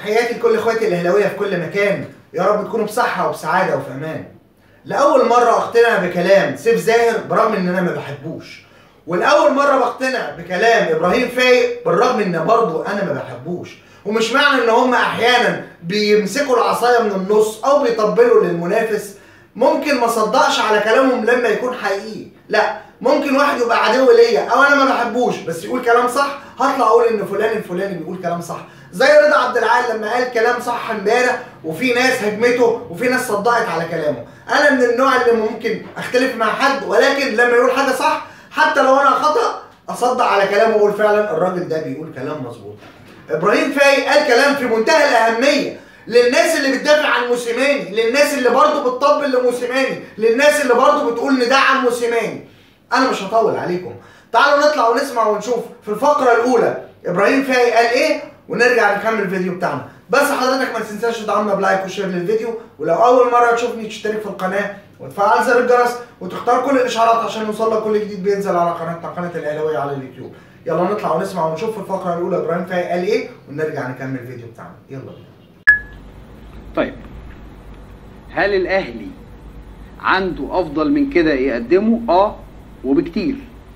تحياتي لكل اخواتي الاهلاويه في كل مكان يا رب تكونوا بصحه وبسعاده وفي امان لاول مره اقتنع بكلام سيف زاهر برغم ان انا ما بحبوش والاول مره بقتنع بكلام ابراهيم فايق بالرغم ان برضه انا ما بحبوش ومش معنى ان هم احيانا بيمسكوا العصايه من النص او بيطبلوا للمنافس ممكن ما صدقش على كلامهم لما يكون حقيقي لا ممكن واحد يبقى عدو ليا او انا ما بحبوش بس يقول كلام صح هطلع اقول ان فلان الفلاني بيقول كلام صح زي رضا عبد العال لما قال كلام صح امبارح وفي ناس هجمته وفي ناس صدقت على كلامه انا من النوع اللي ممكن اختلف مع حد ولكن لما يقول حاجه صح حتى لو انا خطا اصدق على كلامه واقول فعلا الراجل ده بيقول كلام مظبوط ابراهيم فايق قال كلام في منتهى الاهميه للناس اللي بتدافع عن موسيماني للناس اللي برضه بتطبل لموسيماني للناس اللي برضه بتقول ندعم موسيماني انا مش هطول عليكم تعالوا نطلع ونسمع ونشوف في الفقره الاولى ابراهيم فايق قال ايه ونرجع نكمل الفيديو بتاعنا بس حضرتك ما تنساش تدعمنا بلايك وشير للفيديو ولو اول مره تشوفني تشترك في القناه وتفعل زر الجرس وتختار كل الاشعارات عشان يوصلك كل جديد بينزل على قناتنا قناه الاهلاويه على اليوتيوب يلا نطلع ونسمع ونشوف في الفقره الاولى ابراهيم فايق قال ايه ونرجع نكمل الفيديو بتاعنا يلا بينا طيب هل الاهلي عنده افضل من كده يقدمه اه وبكتير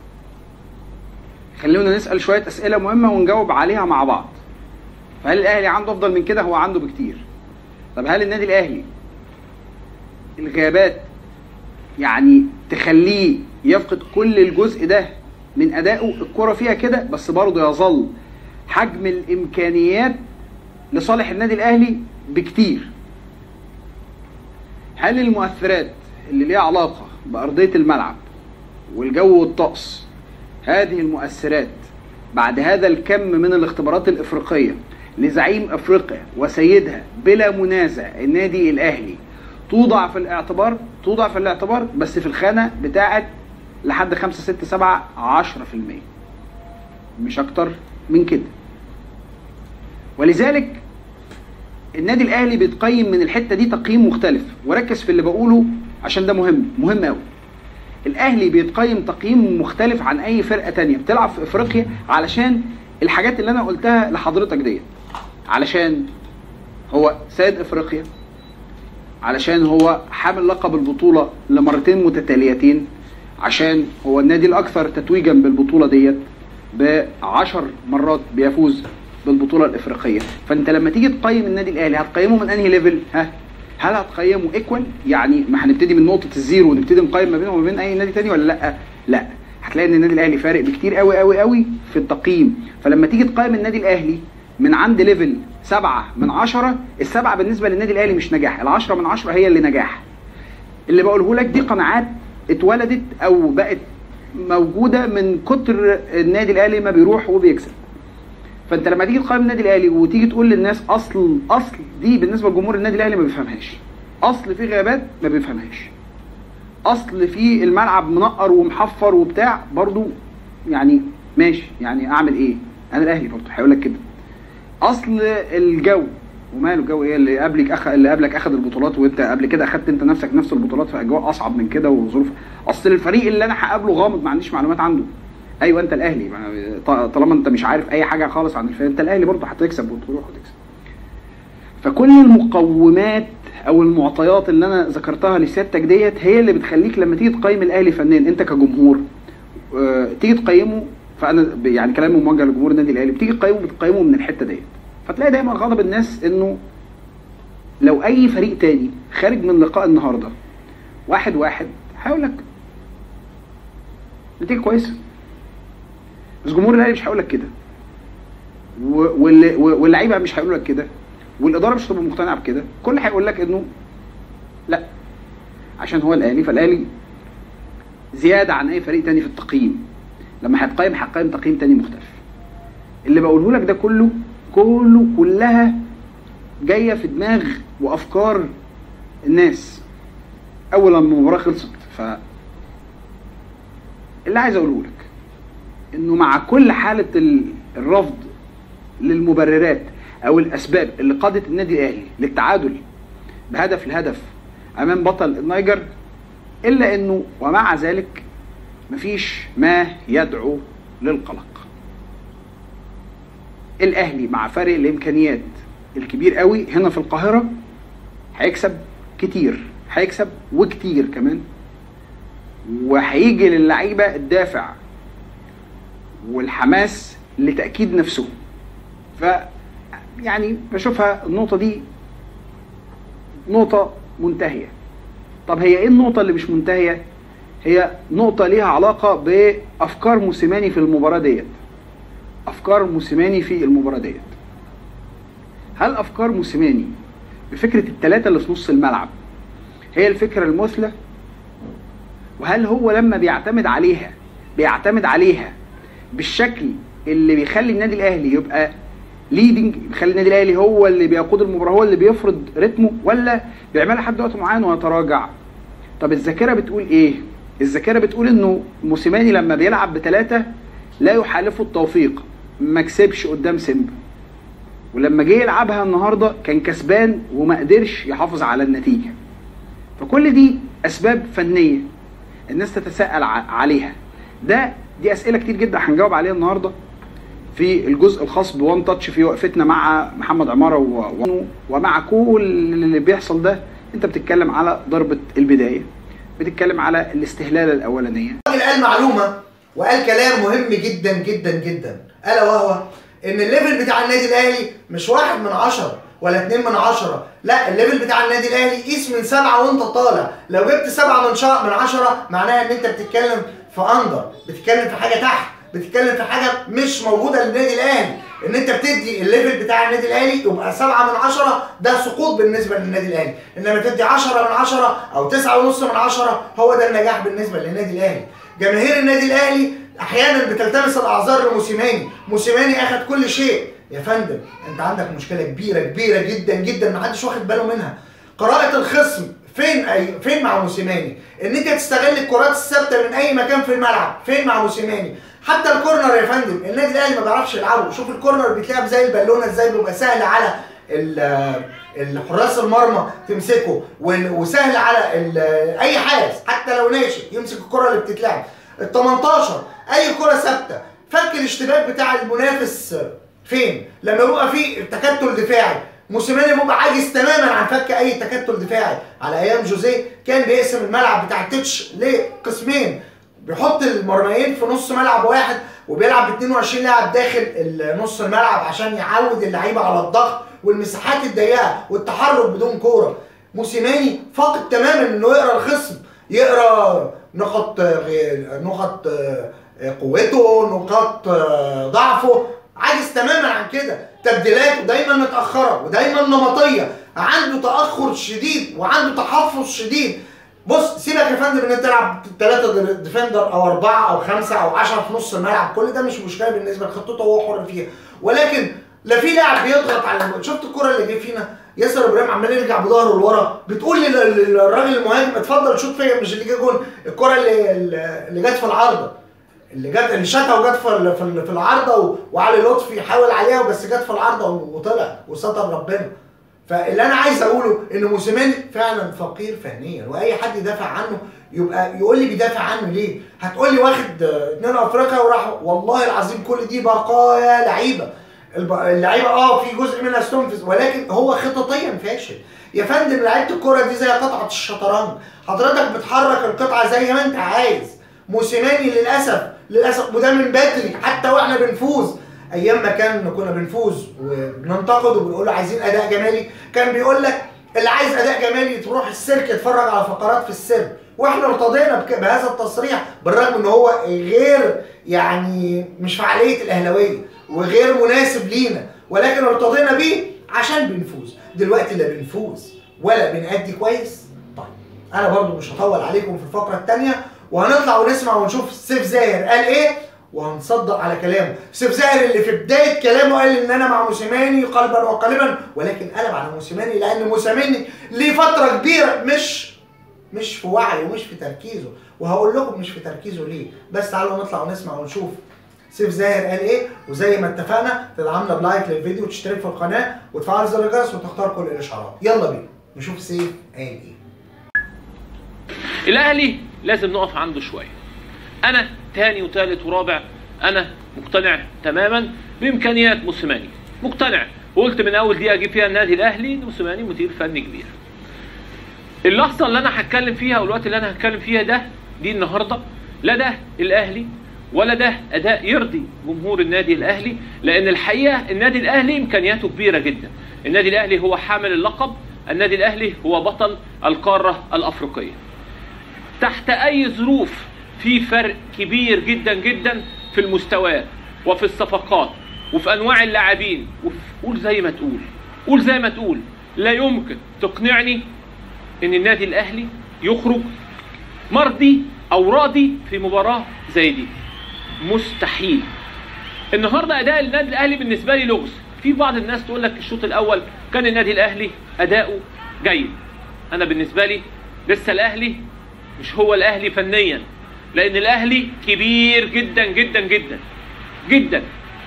خلونا نسال شويه اسئله مهمه ونجاوب عليها مع بعض فهل الاهلي عنده افضل من كده هو عنده بكتير طب هل النادي الاهلي الغيابات يعني تخليه يفقد كل الجزء ده من ادائه الكره فيها كده بس برضه يظل حجم الامكانيات لصالح النادي الاهلي بكتير هل المؤثرات اللي ليها علاقه بارضيه الملعب والجو والطقس هذه المؤثرات بعد هذا الكم من الاختبارات الافريقيه لزعيم افريقيا وسيدها بلا منازع النادي الاهلي توضع في الاعتبار توضع في الاعتبار بس في الخانه بتاعه لحد 5 6 7 10% مش اكتر من كده ولذلك النادي الاهلي بيتقيم من الحته دي تقييم مختلف وركز في اللي بقوله عشان ده مهم مهم قوي الاهلي بيتقيم تقييم مختلف عن اي فرقه تانية بتلعب في افريقيا علشان الحاجات اللي انا قلتها لحضرتك ديت علشان هو سيد افريقيا علشان هو حامل لقب البطوله لمرتين متتاليتين عشان هو النادي الاكثر تتويجا بالبطوله ديت بعشر مرات بيفوز بالبطوله الافريقيه فانت لما تيجي تقيم النادي الاهلي هتقيمه من انهي ليفل ها هل هتقيمه ايكوال يعني ما هنبتدي من نقطه الزيرو ونبتدي نقيم ما بينه وما بين اي نادي تاني ولا لا لا هتلاقي ان النادي الاهلي فارق بكتير قوي قوي قوي في التقييم فلما تيجي تقيم النادي الاهلي من عند ليفل سبعة من عشرة السبعة بالنسبة للنادي الأهلي مش نجاح العشرة من عشرة هي اللي نجاح اللي بقوله لك دي قناعات اتولدت أو بقت موجودة من كتر النادي الأهلي ما بيروح وبيكسب فانت لما تيجي تقيم النادي الاهلي وتيجي تقول للناس اصل اصل دي بالنسبه لجمهور النادي الاهلي ما بيفهمهاش اصل في غيابات ما بيفهمهاش اصل في الملعب منقر ومحفر وبتاع برضو يعني ماشي يعني اعمل ايه انا الاهلي برضو هيقول لك كده اصل الجو وماله الجو ايه اللي قبلك أخ... اللي قبلك اخذ البطولات وانت قبل كده اخدت انت نفسك نفس البطولات في اجواء اصعب من كده وظروف اصل الفريق اللي انا هقابله غامض ما عنديش معلومات عنده ايوه انت الاهلي طالما انت مش عارف اي حاجه خالص عن الفريق انت الاهلي برضه هتكسب وتروح وتكسب فكل المقومات او المعطيات اللي انا ذكرتها لسيادتك ديت هي اللي بتخليك لما تيجي تقيم الاهلي فنيا انت كجمهور اه تيجي تقيمه فانا يعني كلامي موجه لجمهور النادي الاهلي بتيجي تقيمه بتقيمه من الحته ديت فتلاقي دايما غضب الناس انه لو اي فريق تاني خارج من لقاء النهارده واحد واحد هيقول لك نتيجه كويسه بس جمهور الاهلي مش هيقول لك كده واللعيبه مش هيقولوا لك كده والاداره مش هتبقى مقتنعه بكده كل هيقول لك انه لا عشان هو الاهلي فالاهلي زياده عن اي فريق تاني في التقييم لما هتقيم هتقيم تقييم تاني مختلف اللي بقوله لك ده كله كله كلها جايه في دماغ وافكار الناس اول لما المباراه خلصت ف اللي عايز اقوله لك انه مع كل حاله الرفض للمبررات او الاسباب اللي قادت النادي الاهلي للتعادل بهدف لهدف امام بطل النيجر الا انه ومع ذلك مفيش ما يدعو للقلق الاهلي مع فرق الامكانيات الكبير قوي هنا في القاهره هيكسب كتير هيكسب وكتير كمان وهيجي للعيبه الدافع والحماس لتاكيد نفسهم ف يعني بشوفها النقطه دي نقطه منتهيه طب هي ايه النقطه اللي مش منتهيه هي نقطه ليها علاقه بافكار موسيماني في المباراه ديت افكار موسيماني في المباراه ديت هل افكار موسيماني بفكره الثلاثه اللي في نص الملعب هي الفكره المثلى وهل هو لما بيعتمد عليها بيعتمد عليها بالشكل اللي بيخلي النادي الاهلي يبقى ليدنج بيخلي النادي الاهلي هو اللي بيقود المباراه هو اللي بيفرض رتمه ولا بيعملها لحد وقت معين ويتراجع طب الذاكره بتقول ايه الذاكره بتقول انه موسيماني لما بيلعب بثلاثه لا يحالفه التوفيق ما كسبش قدام سيمبا ولما جه يلعبها النهارده كان كسبان وما قدرش يحافظ على النتيجه فكل دي اسباب فنيه الناس تتساءل ع- عليها ده دي اسئله كتير جدا هنجاوب عليها النهارده في الجزء الخاص بوان تاتش في وقفتنا مع محمد عماره و... و... ومع كل اللي بيحصل ده انت بتتكلم على ضربه البدايه بتتكلم على الاستهلاله الاولانيه الراجل قال معلومه وقال كلام مهم جدا جدا جدا الا وهو ان الليفل بتاع النادي الاهلي مش واحد من عشرة ولا اتنين من عشرة لا الليفل بتاع النادي الاهلي قيس من سبعة وانت طالع لو جبت سبعة من شا... من عشرة معناها ان انت بتتكلم في اندر بتتكلم في حاجة تحت بتتكلم في حاجة مش موجودة للنادي الاهلي ان انت بتدي الليفل بتاع النادي الاهلي يبقى سبعة من عشرة ده سقوط بالنسبة للنادي الاهلي انما تدي عشرة من عشرة او تسعة ونص من عشرة هو ده النجاح بالنسبة للنادي الاهلي جماهير النادي الاهلي احيانا بتلتمس الاعذار لموسيماني موسيماني اخذ كل شيء يا فندم انت عندك مشكله كبيره كبيره جدا جدا ما حدش واخد باله منها قراءه الخصم فين أي فين مع موسيماني ان انت تستغل الكرات الثابته من اي مكان في الملعب فين مع موسيماني حتى الكورنر يا فندم النادي الاهلي ما بيعرفش يلعبه شوف الكورنر بيتلعب زي البالونه ازاي بيبقى سهل على ال- الحراس المرمى تمسكه وال- وسهل على ال- اي حارس حتى لو ناشئ يمسك الكره اللي بتتلعب ال 18 اي كره ثابته فك الاشتباك بتاع المنافس فين لما يبقى في تكتل دفاعي موسيماني بيبقى عاجز تماما عن فك اي تكتل دفاعي على ايام جوزيه كان بيقسم الملعب بتاع التتش لقسمين بيحط المرميين في نص ملعب واحد وبيلعب ب 22 لاعب داخل نص الملعب عشان يعود اللعيبه على الضغط والمساحات الضيقه والتحرك بدون كوره موسيماني فاقد تماما انه يقرا الخصم يقرا نقط نقط قوته نقاط ضعفه عاجز تماما عن كده تبديلاته دايما متاخره ودايما نمطيه عنده تاخر شديد وعنده تحفظ شديد بص سيبك يا فندم ان انت تلعب ثلاثه ديفندر او اربعه او خمسه او 10 في نص الملعب كل ده مش مشكله بالنسبه لخطته هو حر فيها ولكن لا في لاعب بيضغط على شفت الكره اللي جه فينا ياسر ابراهيم عمال يرجع بظهره لورا بتقول للراجل المهاجم اتفضل شوط فيا مش اللي جه جون الكره اللي اللي جت في العارضه اللي جت اللي شاتها وجت في في في العارضه وعلي لطفي حاول عليها بس جت في العارضه وطلع وستر ربنا فاللي انا عايز اقوله ان موسيماني فعلا فقير فنيا واي حد يدافع عنه يبقى يقول لي بيدافع عنه ليه؟ هتقول لي واخد اثنين افريقيا وراح والله العظيم كل دي بقايا لعيبه اللعيبه اه في جزء منها استنفذ ولكن هو خططيا فاشل يا فندم لعيبه الكوره دي زي قطعه الشطرنج حضرتك بتحرك القطعه زي ما انت عايز موسيماني للاسف للاسف وده من بدري حتى واحنا بنفوز ايام ما كان كنا بنفوز وبننتقد وبنقول له عايزين اداء جمالي كان بيقول لك اللي عايز اداء جمالي تروح السيرك يتفرج على فقرات في السيرك واحنا ارتضينا بهذا التصريح بالرغم ان هو غير يعني مش فعاليه الاهلاويه وغير مناسب لينا ولكن ارتضينا بيه عشان بنفوز دلوقتي لا بنفوز ولا بنأدي كويس طيب انا برضو مش هطول عليكم في الفقره الثانيه وهنطلع ونسمع ونشوف سيف زاهر قال ايه وهنصدق على كلامه سيف زاهر اللي في بدايه كلامه قال ان انا مع موسيماني قلبا وقالبا ولكن قلب على موسيماني لان موسيماني ليه فتره كبيره مش مش في وعيه ومش في تركيزه وهقول لكم مش في تركيزه ليه بس تعالوا نطلع ونسمع ونشوف سيف زاهر قال ايه وزي ما اتفقنا تدعمنا بلايك للفيديو وتشترك في القناه وتفعل زر الجرس وتختار كل الاشعارات يلا بينا نشوف سيف قال ايه الاهلي لازم نقف عنده شويه انا تاني وتالت ورابع انا مقتنع تماما بامكانيات موسيماني مقتنع وقلت من اول دقيقه اجيب فيها النادي الاهلي موسيماني مدير فني كبير اللحظه اللي انا هتكلم فيها والوقت اللي انا هتكلم فيها ده دي النهارده لا ده الاهلي ولا ده اداء يرضي جمهور النادي الاهلي لان الحقيقه النادي الاهلي امكانياته كبيره جدا النادي الاهلي هو حامل اللقب النادي الاهلي هو بطل القاره الافريقيه تحت اي ظروف في فرق كبير جدا جدا في المستويات وفي الصفقات وفي انواع اللاعبين وفي قول زي ما تقول قول زي ما تقول لا يمكن تقنعني ان النادي الاهلي يخرج مرضي او راضي في مباراه زي دي مستحيل النهارده اداء النادي الاهلي بالنسبه لي لغز في بعض الناس تقول لك الشوط الاول كان النادي الاهلي اداؤه جيد انا بالنسبه لي لسه الاهلي مش هو الاهلي فنيا لان الاهلي كبير جدا جدا جدا جدا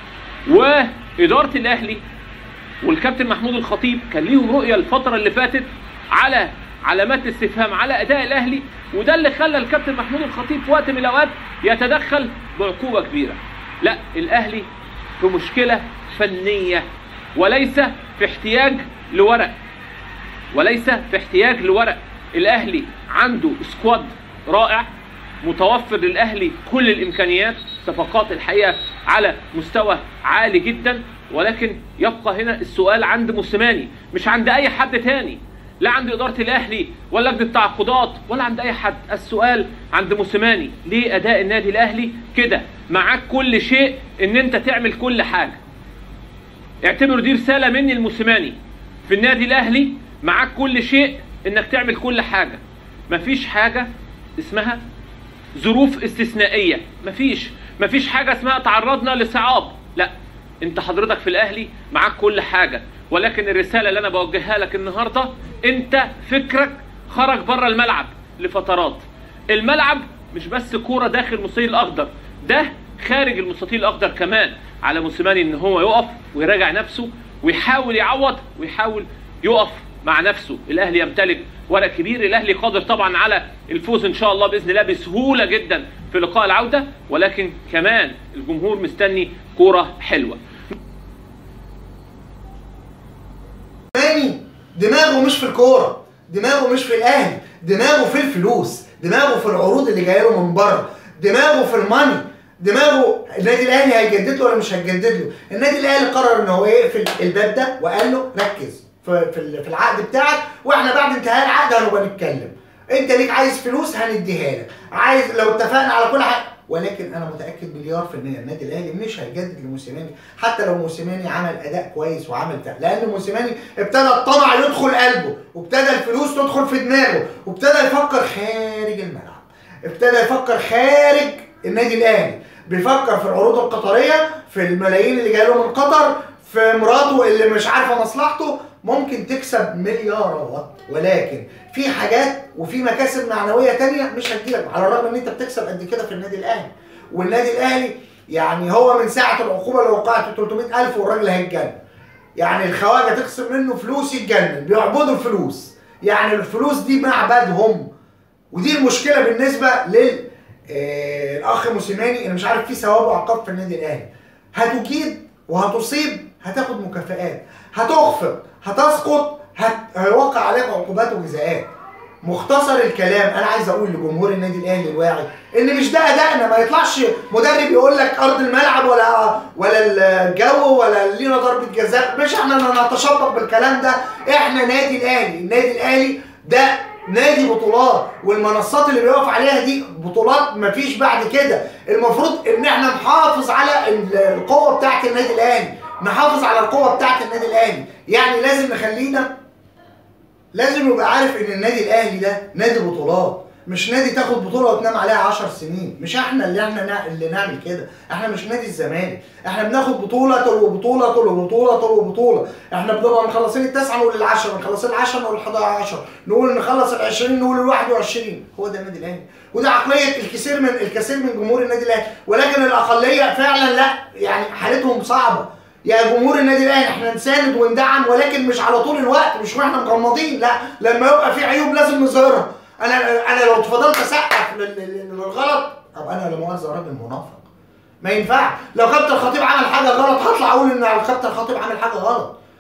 واداره الاهلي والكابتن محمود الخطيب كان ليهم رؤيه الفتره اللي فاتت على علامات استفهام على اداء الاهلي وده اللي خلى الكابتن محمود الخطيب في وقت من الاوقات يتدخل بعقوبه كبيره لا الاهلي في مشكله فنيه وليس في احتياج لورق وليس في احتياج لورق الاهلي عنده سكواد رائع متوفر للاهلي كل الامكانيات صفقات الحقيقه على مستوى عالي جدا ولكن يبقى هنا السؤال عند موسيماني مش عند اي حد تاني لا عند اداره الاهلي ولا لجنه التعاقدات ولا عند اي حد السؤال عند موسيماني ليه اداء النادي الاهلي كده معاك كل شيء ان انت تعمل كل حاجه اعتبر دي رساله مني لموسيماني في النادي الاهلي معاك كل شيء انك تعمل كل حاجه مفيش حاجه اسمها ظروف استثنائيه مفيش مفيش حاجه اسمها تعرضنا لصعاب لا انت حضرتك في الاهلي معاك كل حاجه ولكن الرساله اللي انا بوجهها لك النهارده انت فكرك خرج بره الملعب لفترات الملعب مش بس كوره داخل المستطيل الاخضر ده خارج المستطيل الاخضر كمان على موسيماني ان هو يقف ويراجع نفسه ويحاول يعوض ويحاول يقف مع نفسه الاهلي يمتلك ورق كبير الاهلي قادر طبعا على الفوز ان شاء الله باذن الله بسهوله جدا في لقاء العوده ولكن كمان الجمهور مستني كوره حلوه ماني دماغه مش في الكوره دماغه مش في الاهلي دماغه في الفلوس دماغه في العروض اللي جايه له من بره دماغه في الماني دماغه النادي الاهلي هيجدد له ولا مش هيجدد له النادي الاهلي قرر ان هو يقفل الباب ده وقال له ركز في في في العقد بتاعك واحنا بعد انتهاء العقد هنبقى نتكلم انت ليك عايز فلوس هنديها لك عايز لو اتفقنا على كل حاجه ولكن انا متاكد مليار في المية النادي الاهلي مش هيجدد لموسيماني حتى لو موسيماني عمل اداء كويس وعمل بتاع لان موسيماني ابتدى الطمع يدخل قلبه وابتدى الفلوس تدخل في دماغه وابتدى يفكر خارج الملعب ابتدى يفكر خارج النادي الاهلي بيفكر في العروض القطريه في الملايين اللي جايه له من قطر في مراته اللي مش عارفه مصلحته ممكن تكسب مليارات ولكن في حاجات وفي مكاسب معنويه تانية مش هتجيلك على الرغم ان انت بتكسب قد كده في النادي الاهلي والنادي الاهلي يعني هو من ساعه العقوبه اللي وقعت 300000 والراجل هيتجنن يعني الخواجه تخصم منه فلوس يتجنن بيعبدوا الفلوس يعني الفلوس دي معبدهم ودي المشكله بالنسبه لل آه، الاخ موسيماني انا مش عارف في ثواب وعقاب في النادي الاهلي هتجيد وهتصيب هتاخد مكافآت هتخفض هتسقط هت... هيوقع عليك عقوبات وجزاءات مختصر الكلام انا عايز اقول لجمهور النادي الاهلي الواعي ان مش ده ادائنا ما يطلعش مدرب يقول لك ارض الملعب ولا ولا الجو ولا لينا ضربه جزاء مش احنا نتشبط بالكلام ده احنا نادي الاهلي النادي الاهلي ده نادي بطولات والمنصات اللي بيقف عليها دي بطولات مفيش بعد كده المفروض ان احنا نحافظ على ال- القوه بتاعه النادي الاهلي نحافظ على القوه بتاعه النادي الاهلي يعني لازم نخلينا لازم يبقى عارف ان النادي الاهلي ده نادي بطولات مش نادي تاخد بطوله وتنام عليها 10 سنين مش احنا اللي احنا نع- اللي نعمل كده احنا مش نادي الزمالك احنا بناخد بطوله تلو بطوله تلو بطوله تلو بطوله احنا بنبقى مخلصين التسعه نقول العشره مخلصين العشره نقول ال11 نقول نخلص ال20 نقول ال21 هو ده النادي الاهلي وده عقليه الكثير من الكثير من جمهور النادي الاهلي ولكن الاقليه فعلا لا يعني حالتهم صعبه يا جمهور النادي الاهلي احنا نساند وندعم ولكن مش على طول الوقت مش واحنا مغمضين لا لما يبقى في عيوب لازم نظهرها انا انا لو فضلت اسقف لل- لل- للغلط ابقى انا لا مؤاخذه راجل منافق ما ينفعش لو كابتن الخطيب عمل حاجه غلط هطلع اقول ان الكابتن الخطيب عمل حاجه غلط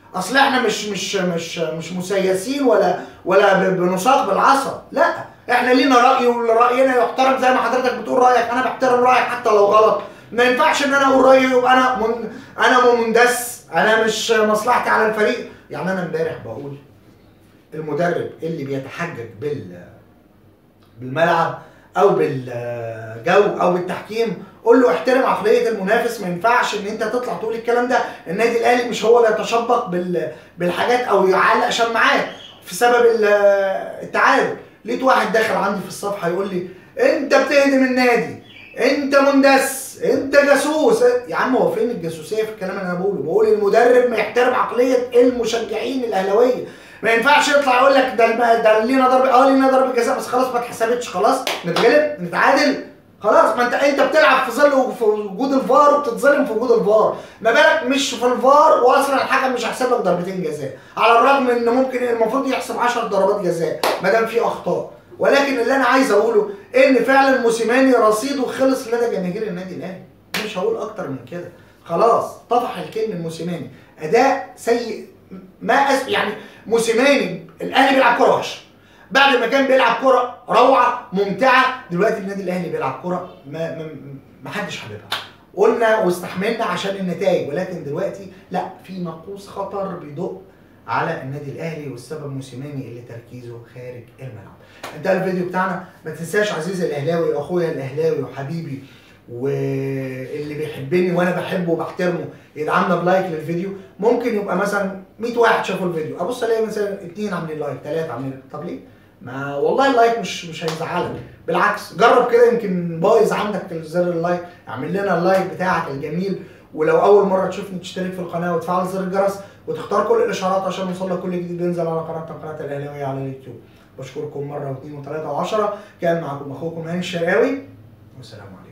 اصل احنا مش مش مش مش مسيسين ولا ولا ب- بنساق بالعصا لا احنا لينا راي وراينا يحترم زي ما حضرتك بتقول رايك انا بحترم رايك حتى لو غلط ما ينفعش ان انا اقول رايي يبقى انا من انا مندس انا مش مصلحتي على الفريق يعني انا امبارح بقول المدرب اللي بيتحجج بال بالملعب او بالجو او بالتحكيم قول له احترم عقليه المنافس ما ينفعش ان انت تطلع تقول الكلام ده النادي الاهلي مش هو اللي يتشبق بال بالحاجات او يعلق شماعات في سبب ال- التعادل لقيت واحد داخل عندي في الصفحه يقول لي انت بتهدم النادي انت مندس انت جاسوس يا عم هو فين الجاسوسيه في الكلام اللي انا بقوله بقول المدرب ما يحترم عقليه المشجعين الاهلاويه ما ينفعش يطلع يقول لك ده الم- ده لينا ضربه اه لينا ضربه جزاء بس خلاص ما اتحسبتش خلاص نتغلب نتعادل خلاص ما انت انت بتلعب في ظل في وجود الفار وبتتظلم في وجود الفار ما بالك مش في الفار واصلا الحكم مش هيحسب لك ضربتين جزاء على الرغم ان ممكن المفروض يحسب 10 ضربات جزاء ما دام في اخطاء ولكن اللي انا عايز اقوله ان فعلا موسيماني رصيده خلص لدى جماهير النادي الاهلي مش هقول اكتر من كده خلاص طفح الكلمه موسيماني اداء سيء ما أس... يعني موسيماني الاهلي بيلعب كوره وحشه بعد ما كان بيلعب كوره روعه ممتعه دلوقتي النادي الاهلي بيلعب كوره ما ما, ما حدش حاببها قلنا واستحملنا عشان النتائج ولكن دلوقتي لا في ناقوس خطر بيدق على النادي الاهلي والسبب موسيماني اللي تركيزه خارج الملعب انتهى الفيديو بتاعنا ما تنساش عزيزي الاهلاوي اخويا الاهلاوي وحبيبي واللي بيحبني وانا بحبه وبحترمه يدعمنا بلايك للفيديو ممكن يبقى مثلا 100 واحد شافوا الفيديو ابص الاقي مثلا اثنين عاملين لايك ثلاثه عاملين طب ليه؟ ما والله اللايك مش مش هيزعلك بالعكس جرب كده يمكن بايظ عندك زر اللايك اعمل لنا اللايك بتاعك الجميل ولو اول مره تشوفني تشترك في القناه وتفعل زر الجرس وتختار كل الاشعارات عشان يوصل لك كل جديد بينزل على قناتنا قناه الاهلاويه على اليوتيوب بشكركم مره واثنين وثلاثه وعشره كان معكم اخوكم هاني الشرقاوي والسلام عليكم